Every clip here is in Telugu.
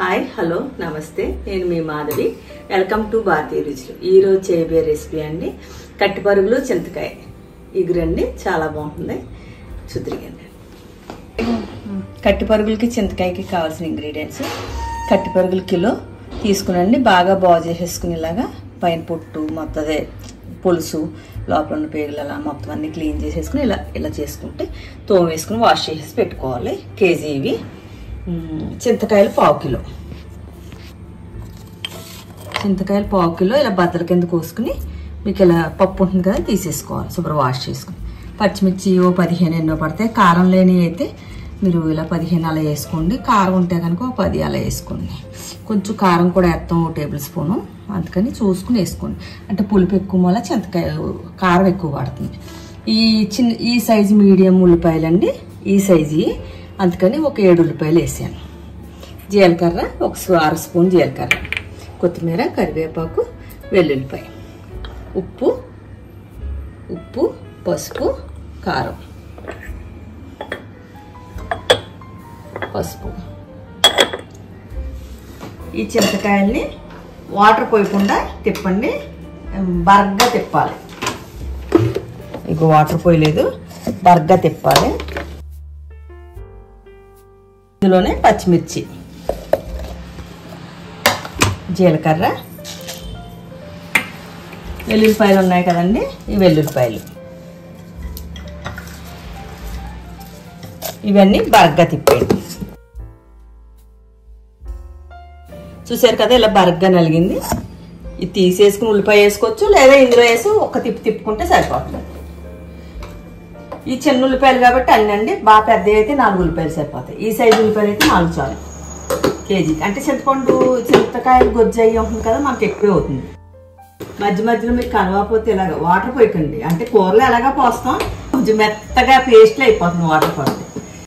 హాయ్ హలో నమస్తే నేను మీ మాధవి వెల్కమ్ టు భారతీయ రుచులు ఈ రోజు చేయబోయే రెసిపీ అండి కట్టి పరుగులు చింతకాయ ఇగురండి చాలా బాగుంటుంది చూద్దరికండి కట్టి పరుగులకి చింతకాయకి కావాల్సిన ఇంగ్రీడియంట్స్ కట్టి పరుగులు కిలో తీసుకునండి బాగా బాగు చేసేసుకునేలాగా పైన పొట్టు మొత్తం అదే పులుసు లోపల ఉన్న పేగులు అలా మొత్తం అన్ని క్లీన్ చేసేసుకుని ఇలా ఇలా చేసుకుంటే తోమ వేసుకుని వాష్ చేసేసి పెట్టుకోవాలి కేజీ ఇవి మ్, చింతకాయలు పావు కిలో చింతకాయలు పావు కిలో ఇలా బద్దల కింద కోసుకుని మీకు ఇలా పప్పు ఉంటుంది కదా తీసేసుకోవాలి శుభ్రం వాష్ చేసుకుని పచ్చిమిర్చి ఓ పదిహేను ఎన్నో పడతాయి కారం లేని అయితే మీరు ఇలా పదిహేను అలా వేసుకోండి కారం ఉంటే కనుక ఓ పది అలా వేసుకోండి కొంచెం కారం కూడా వేస్తాం ఓ టేబుల్ స్పూను అందుకని చూసుకుని వేసుకోండి అంటే పులుపు ఎక్కువ వల్ల చింతకాయ కారం ఎక్కువ పడుతుంది ఈ చిన్న ఈ సైజు మీడియం ఉల్లిపాయలండి ఈ సైజు అందుకని ఒక ఏడు ఉల్లిపాయలు వేసాను జీలకర్ర ఒక స్పూ- అర స్పూన్ జీలకర్ర కొత్తిమీర కరివేపాకు వెల్లుల్లిపాయ ఉప్పు ఉప్పు పసుపు కారం పసుపు ఈ చింతకాయల్ని వాటర్ పోయకుండా తిప్పండి బరగ్గా తిప్పాలి ఇక వాటర్ పోయలేదు బరగ్గా తిప్పాలి ఇందులోనే పచ్చిమిర్చి జీలకర్ర వెల్లుల్లిపాయలు ఉన్నాయి కదండి ఈ వెల్లుల్లిపాయలు ఇవన్నీ బరగ్గా తిప్పేయండి చూసారు కదా ఇలా బరగ్గా నలిగింది ఇది తీసేసుకుని ఉల్లిపాయ వేసుకోవచ్చు లేదా ఇందులో వేసి ఒక తిప్పి తిప్పుకుంటే సరిపోతుంది ఈ చిన్న ఉల్లిపాయలు కాబట్టి అన్నండి బాగా పెద్దవి అయితే నాలుగు ఉల్లిపాయలు సరిపోతాయి ఈ సైజు ఉల్లిపాయలు అయితే నాలుగు చాలు కేజీకి అంటే చింతపండు చింతకాయలు గొజ్జు అయ్యి ఉంటుంది కదా మనకి ఎక్కువే అవుతుంది మధ్య మధ్యలో మీరు కలవకపోతే ఇలాగ వాటర్ పోయకండి అంటే కూరలు ఎలాగా పోస్తాం కొంచెం మెత్తగా పేస్ట్లు అయిపోతుంది వాటర్ పోస్తే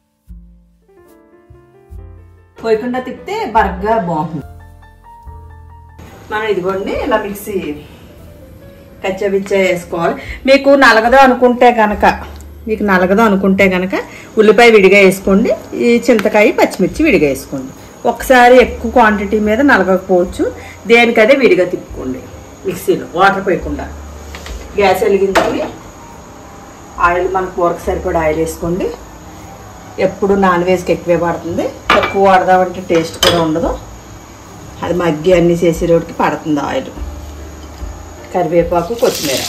పోయకుండా తిప్పితే బరగ్గా బాగుంటుంది మనం ఇదిగోండి ఇలా మిక్సీ కచ్చబిచ్చ వేసుకోవాలి మీకు నలగదు అనుకుంటే కనుక మీకు నలగదు అనుకుంటే కనుక ఉల్లిపాయ విడిగా వేసుకోండి ఈ చింతకాయ పచ్చిమిర్చి విడిగా వేసుకోండి ఒకసారి ఎక్కువ క్వాంటిటీ మీద నలగకపోవచ్చు దేనికదే విడిగా తిప్పుకోండి మిక్సీలో వాటర్ పోయకుండా గ్యాస్ వెలిగించుకొని ఆయిల్ మన కూరకు సరిపడా ఆయిల్ వేసుకోండి ఎప్పుడు నాన్ వెజ్కి ఎక్కువే పడుతుంది తక్కువ వాడదామంటే టేస్ట్ కూడా ఉండదు అది మగ్గి అన్ని చేసేరోడికి పడుతుంది ఆయిల్ కరివేపాకు కొత్తిమీర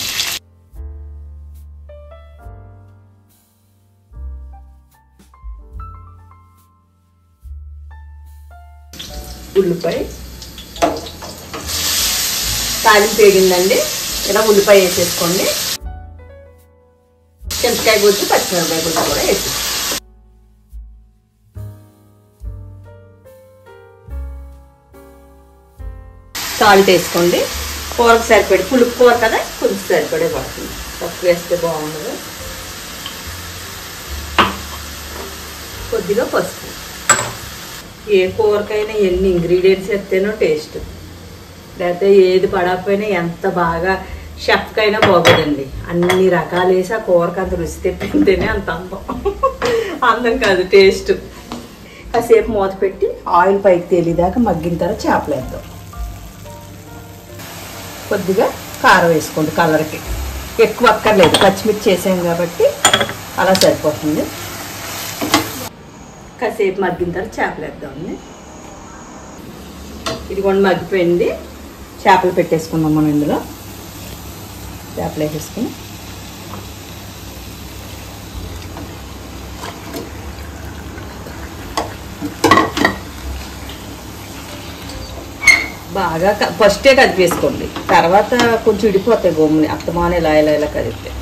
ఉల్లిపాయ తాలింపు వేగిందండి ఇలా ఉల్లిపాయ వేసేసుకోండి చింతకాయ గుజ్జు పచ్చిమిరపకాయ గుజ్జు కూడా వేసి సాల్ట్ వేసుకోండి కూరకు సరిపడి పులుపు కూర కదా పులుపు సరిపడే పడుతుంది తక్కువ వేస్తే బాగుండదు కొద్దిగా పసుపు ఏ కూరకైనా ఎన్ని ఇంగ్రీడియంట్స్ వేస్తేనో టేస్ట్ లేకపోతే ఏది పడకపోయినా ఎంత బాగా షెఫ్కైనా బాగోదండి అన్ని రకాలు వేసి ఆ కూరకు అంత రుచి తెప్పింటేనే అంత అందం అందం కాదు టేస్ట్ కాసేపు మూత పెట్టి ఆయిల్ పైకి తేలిదాకా మగ్గిన తర్వాత చేపలు వేద్దాం కొద్దిగా కారం వేసుకోండి కలర్కి ఎక్కువ అక్కర్లేదు పచ్చిమిర్చి చేసాం కాబట్టి అలా సరిపోతుంది కాసేపు మగ్గిన తర్వాత చేపలు వేద్దామండి ఇది కూడా మగ్గిపోయింది చేపలు పెట్టేసుకుందాం మనం ఇందులో చేపలు వేసేసుకుని బాగా క- ఫస్టే కలిపేసుకోండి తర్వాత కొంచెం ఇడిపోతాయి గోముని అత్తమాన ఇలా ఇలా ఇలా కదిపితే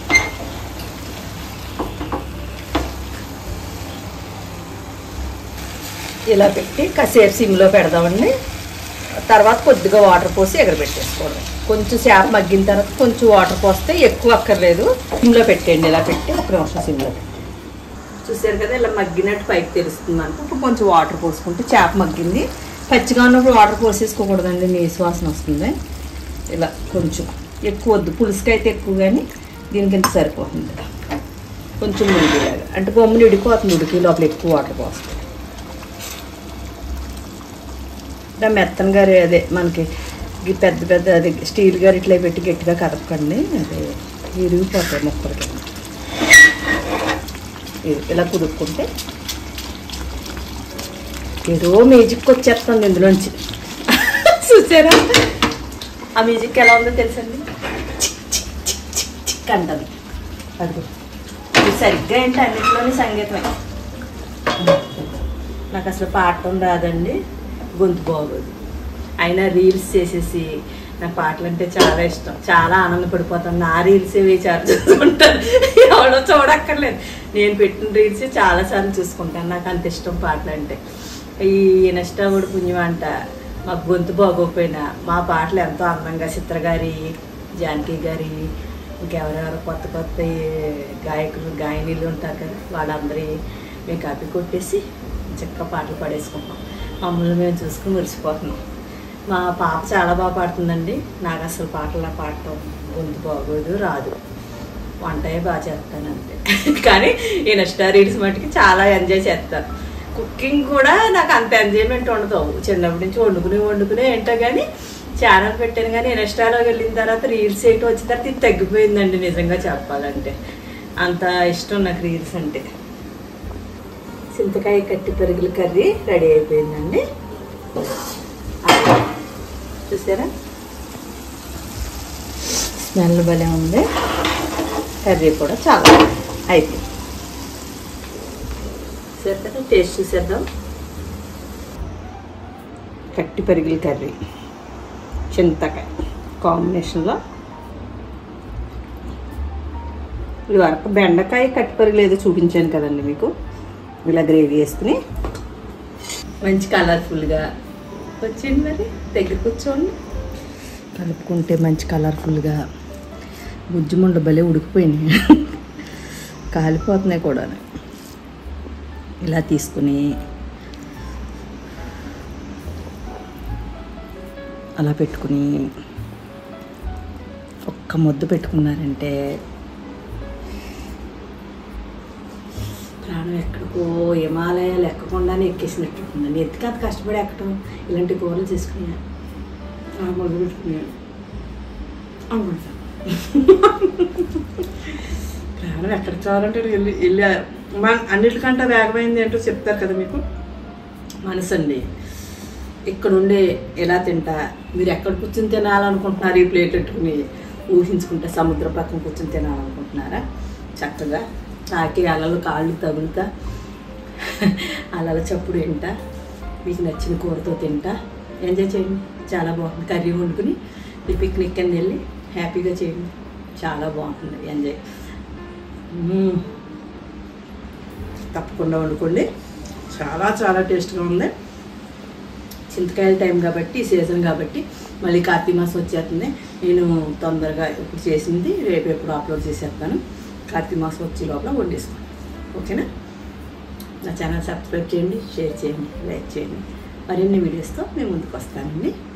ఇలా పెట్టి కాసేపు సిమ్లో పెడదామండి తర్వాత కొద్దిగా వాటర్ పోసి ఎగరబెట్టేసుకోవడం కొంచెం చేప మగ్గిన తర్వాత కొంచెం వాటర్ పోస్తే ఎక్కువ అక్కర్లేదు సిమ్లో పెట్టండి ఇలా పెట్టి ఒక నిమిషం సిమ్లో పెట్టి చూసారు కదా ఇలా మగ్గినట్టు పైకి తెలుస్తుంది మనకు ఇప్పుడు కొంచెం వాటర్ పోసుకుంటే చేప మగ్గింది పచ్చిగా ఉన్నప్పుడు వాటర్ పోసేసుకోకూడదండి నీసు వాసన వస్తుంది ఇలా కొంచెం ఎక్కువ వద్దు పులుసుకి అయితే ఎక్కువ కానీ దీనికి ఇంత సరిపోతుంది కొంచెం ఉడికిలాగా అంటే బొమ్మలు ఉడికిపోతుంది ఉడికి లోపల ఎక్కువ వాటర్ పోస్తుంది ఇంకా మెత్తన గారి అదే మనకి ఈ పెద్ద పెద్ద అది స్టీల్ గారి ఇట్లా పెట్టి గట్టిగా కదపకండి అదే విరిగిపోతాయి ముక్కలకి ఇది ఇలా కుదుక్కుంటే ఏదో మ్యూజిక్ వచ్చేస్తుంది ఇందులోంచి చూసారా ఆ మ్యూజిక్ ఎలా ఉందో తెలుసండి చిక్ చిక్ చిక్ చిక్ చిక్ అంటది అదిగో ఇది సరిగ్గా ఏంటి అన్నింటిలోని సంగీతమే నాకు అసలు పాడటం రాదండి గొంతు బాగోదు అయినా రీల్స్ చేసేసి నాకు పాటలు అంటే చాలా ఇష్టం చాలా ఆనందపడిపోతాను నా రీల్స్ విచారం చూసుకుంటాను ఎవడో చూడక్కర్లేదు నేను పెట్టిన రీల్స్ చాలాసార్లు చూసుకుంటాను నాకు అంత ఇష్టం పాటలు అంటే ఈ ఇనస్టావుడు పుణ్యం అంట మా గొంతు బాగోపోయినా మా పాటలు ఎంతో అందంగా చిత్ర గారి జానకి గారి ఇంకెవరెవరు కొత్త కొత్త గాయకులు గాయనీలు ఉంటారు కదా వాళ్ళందరి మేము కాపీ కొట్టేసి చక్కగా పాటలు పాడేసుకుంటాం మమ్మల్ని మేము చూసుకుని మురిసిపోతున్నాం మా పాప చాలా బాగా పాడుతుందండి నాకు అసలు పాటలు పాడటం గొంతు బాగోదు రాదు వంటయే బాగా చేస్తాను అంతే కానీ ఈ నెక్స్ట్ రీల్స్ మట్టుకి చాలా ఎంజాయ్ చేస్తాను కుకింగ్ కూడా నాకు అంత ఎంజాయ్మెంట్ ఉండదు చిన్నప్పటి నుంచి వండుకుని వండుకునే ఏంటో కానీ ఛానల్ పెట్టాను కానీ ఇన్స్టాలోకి వెళ్ళిన తర్వాత రీల్స్ ఏంటో వచ్చిన తర్వాత ఇది తగ్గిపోయిందండి నిజంగా చెప్పాలంటే అంత ఇష్టం నాకు రీల్స్ అంటే చింతకాయ కట్టి పెరుగుల కర్రీ రెడీ అయిపోయిందండి చూసారా స్మెల్ భలే ఉంది కర్రీ కూడా చాలా అయిపోయింది సరే కదా టేస్ట్ చూసేద్దాం కట్టి పెరుగుల కర్రీ చింతకాయ కాంబినేషన్లో ఇది వరకు బెండకాయ కట్టి పెరుగులు ఏదో చూపించాను కదండి మీకు ఇలా గ్రేవీ వేసుకుని మంచి కలర్ఫుల్గా వచ్చింది మరి దగ్గర కూర్చోండి కలుపుకుంటే మంచి కలర్ఫుల్గా బుజ్జిముండ భలే ఉడికిపోయినాయి కాలిపోతున్నాయి కూడా ఇలా తీసుకుని అలా పెట్టుకుని ఒక్క ముద్ద పెట్టుకున్నారంటే ప్రాణం ఎక్కడికో హిమాలయాలు ఎక్కకుండానే ఎక్కేసినట్టు ఉంటుందండి ఎందుకు అంత కష్టపడి ఎక్కడం ఇలాంటి కూరలు చేసుకున్నాను మొదలు పెట్టుకున్నాను అనుకుంటాను ప్రాణం ఎక్కడ చాలంటే వెళ్ళి వెళ్ళి మన అన్నిటికంటే వేగమైంది ఏంటో చెప్తారు కదా మీకు మనసు అండి ఇక్కడ ఉండే ఎలా తింటా మీరు ఎక్కడ కూర్చొని తినాలనుకుంటున్నారు ఈ ప్లేట్ పెట్టుకుని ఊహించుకుంటే సముద్ర పక్కన కూర్చొని తినాలనుకుంటున్నారా చక్కగా తాకి అలలు కాళ్ళు తగులుతా అలల చప్పుడు తింటా మీకు నచ్చిన కూరతో తింటా ఎంజాయ్ చేయండి చాలా బాగుంది కర్రీ వండుకుని ఈ పిక్నిక్ కింద వెళ్ళి హ్యాపీగా చేయండి చాలా బాగుంటుంది ఎంజాయ్ మ్మ్. తప్పకుండా వండుకోండి చాలా చాలా టేస్ట్గా ఉంది చింతకాయల టైం కాబట్టి సీజన్ కాబట్టి మళ్ళీ కార్తీక మాసం వచ్చేస్తుంది నేను తొందరగా ఇప్పుడు చేసింది రేపు ఎప్పుడు అప్లోడ్ చేసేస్తాను కార్తీక మాసం వచ్చే లోపల వండేసుకోండి ఓకేనా నా ఛానల్ సబ్స్క్రైబ్ చేయండి షేర్ చేయండి లైక్ చేయండి మరిన్ని వీడియోస్తో మేము ముందుకు వస్తానండి